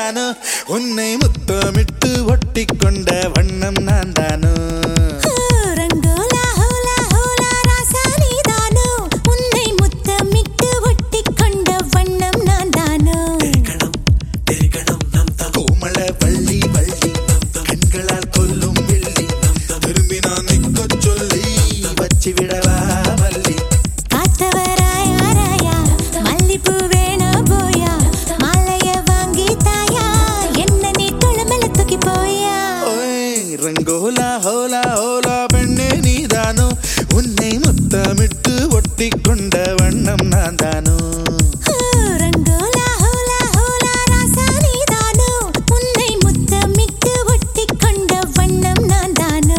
நீதானோ உன்னை முத்தமிட்டு ஒட்டிக்கொண்ட வண்ணம் நான் தானோ ரங்கோலா ஹோலா ஹோலா ராசா நீதானோ உன்னை முத்தமிட்டு ஒட்டிக்கொண்ட வண்ணம் நான் தானோ கோமள வள்ளி வள்ளி கண்களால் கொல்லும் வெள்ளி திரும்பி நான் நிற்கச் சொல்லி வச்சு விடவா மல்லி காத்தவராயா ராயா மல்லிப்பூ வேணா போயா மாலைய வாங்கி தாயா என்ன நீ குளமல தூக்கி போயா ஓய் ரங்கோலா ஹோலா ஹோலா பெண்ணே நீதானோ உன்னை முத்தமிட்டு ஒட்டிக்கொண்ட வண்ணம் நான் தானோ ரங்கோலா ஹோலா ஹோலா ராசா நீதானோ உன்னை முத்தமிட்டு ஒட்டிக்கொண்ட வண்ணம் நான் தானோ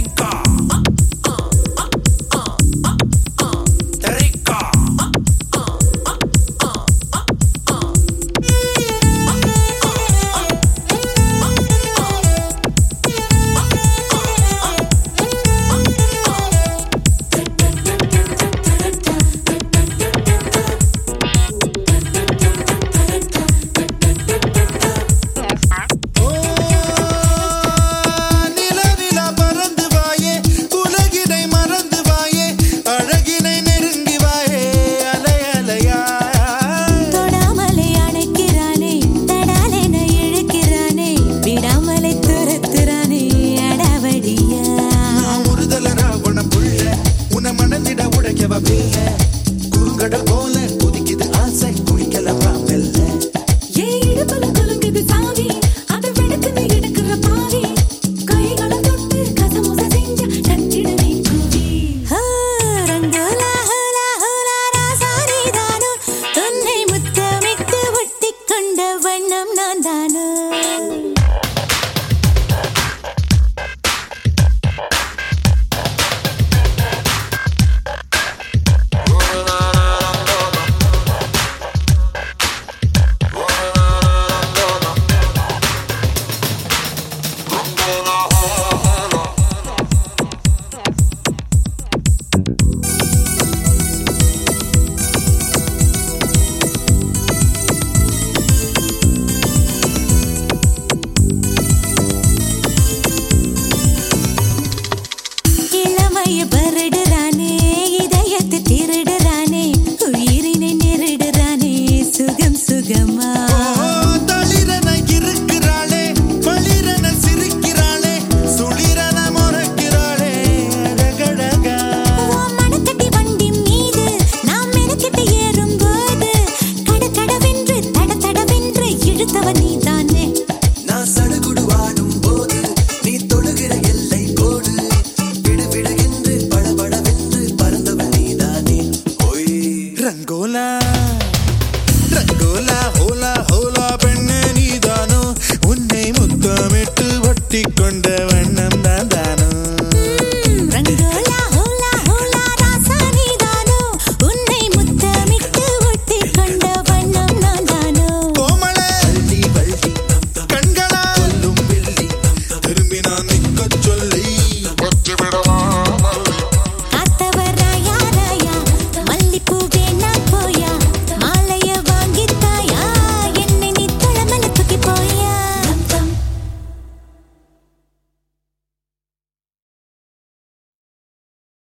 நிலவிலா பறந்து வாயே உலகினை மறந்து வாயே அழகினை நெருங்கி வாயே அலை அலையா தொடாமலே அணைக்கிறானே தடாலென இழுக்கிறானே விடாமலே துரத்துறானே அடவடியா நான் ஒருதல ராவண புள்ள உன மணந்திட உடைக்கவ பில்ல குறுங்கடல் போல கொதிக்குது ஆசை குளிக்கலவா மெல்ல ஏன் இடுப்புல குலுங்குது சாவி அதை வெடுக்குது எடுக்கிற பாவி கைகளை தொட்டு கசமுச செஞ்ச நச்சிடுவே கூவி ரங்கோலா ஹோலா ஹோலா ராசா நீதானோ உன்னை முத்தமிட்டு ஒட்டிக்கொண்ட வண்ணம் நான் தானோ இளமைய பருடுறானே இதயத்தை திருடுறானே உயிரினை நெருடுறானே சுகம் சுகமா ஓ, தளிரென இருக்கிறாளே பளிரென சிரிக்கிறாளே சுளிரென முறைக்கிறாளே அழகழகா உன் மனக்கட்டி வண்டி மீது நாம் மெனக்கெட்டு ஏறும்போது கடகடவென்று தட தடவென்று இழுத்தவன் நீதானே நான் சடுகுடு வாடும் போது நீ தொடுகிற எல்லை கோடு விடு விடு என்று படபடவென்று பறந்தவள் நீதானே ஒய் ரங்கோலா ரங்கோலா ஹோலா ஹோலா பெண்ணே நீதானோ உன்னை முத்தமிட்டு ஒட்டிக்கொண்ட வண்ணம்